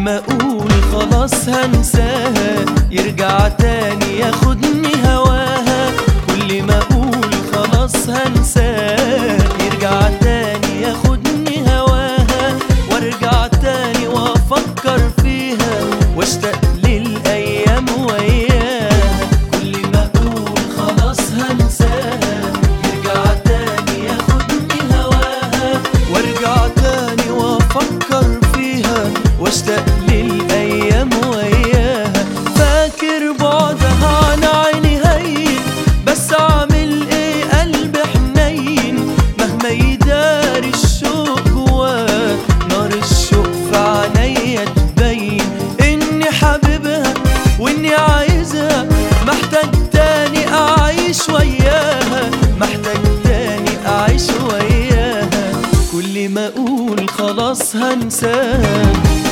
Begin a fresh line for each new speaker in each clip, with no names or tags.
ما اقول خلاص هنساها يرجع تاني ياخدني هواها كل ما اقول خلاص هنساها يرجع تاني ياخدني هواها وارجع تاني وافكر فيها واشتاق للايام وياها كل ما اقول خلاص هنساها يرجع تاني ياخدني هواها وارجع تاني وافكر فيها واشتاق للايام وياها فاكر بعدها عن عيني هين بس اعمل ايه قلبي حنين مهما يداري الشوق جواه نار الشوق في عينيا تبين اني حاببها واني عايزها محتاج تاني اعيش وياها محتاج تاني اعيش وياها كل ما اقول خلاص هنساها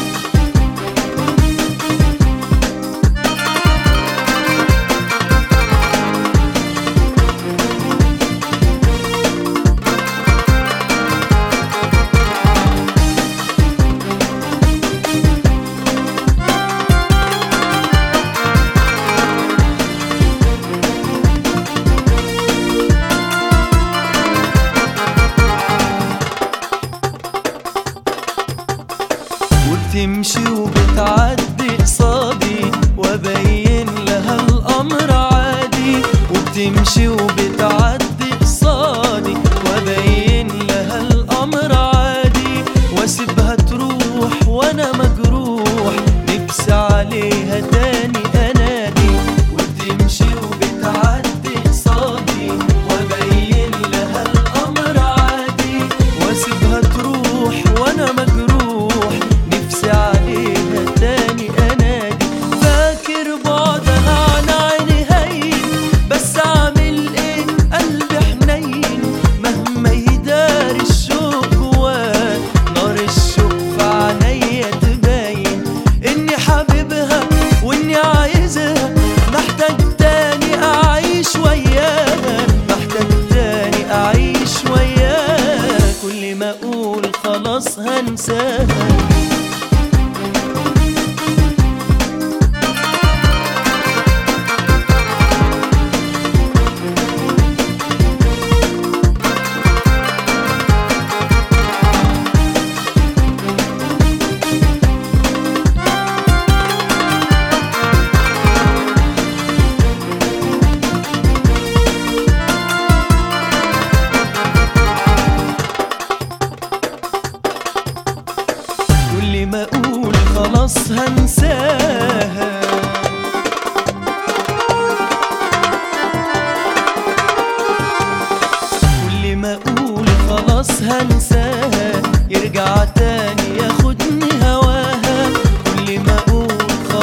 وبتمشي وبتعدي قصادي وابين لها الامر عادي وبتمشي وبتعدي قصادي وابين لها الامر عادي واسيبها تروح وانا مجروح نفسي عليها تاني انادي وبتمشي وبتعدي قصادي وابين لها الامر عادي واسيبها تروح وانا مجروح نفسي عليها تاني انادي فاكر بعدها عن عيني هين بس اعمل ايه قلبي حنين مهما يداري الشوق جواه نار الشوق في عينيا تبين اني حاببها واني عايزها محتاج تاني اعيش وياها محتاج تاني اعيش وياها كل ما اقول خلاص هنساها كل ما اقول خلاص هنساها كل ما اقول خلاص هنساها يرجع تاني ياخدني هواها كل ما اقول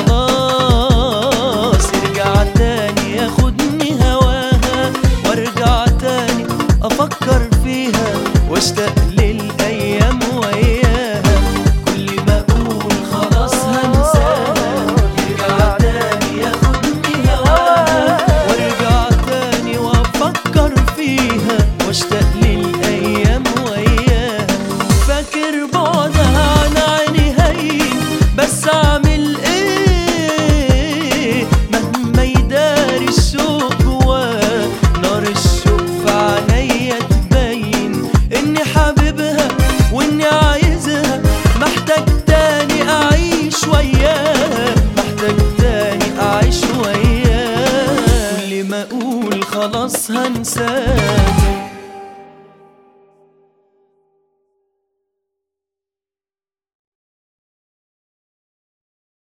خلاص يرجع تاني ياخدني هواها وارجع تاني افكر فيها واشتاق للايام وياها كل ما اقول خلاص هنساها يرجع تاني ياخدني هواها وارجع تاني وافكر فيها واشتاق للايام وياها فاكر بعدها عن عيني هين بس اعمل ايه مهما يداري الشوق جواه نار الشوق في عينيا تبين اني حاببها واني عايزها محتاج تاني اعيش وياها محتاج تاني اعيش وياها كل ما اقول خلاص هنساها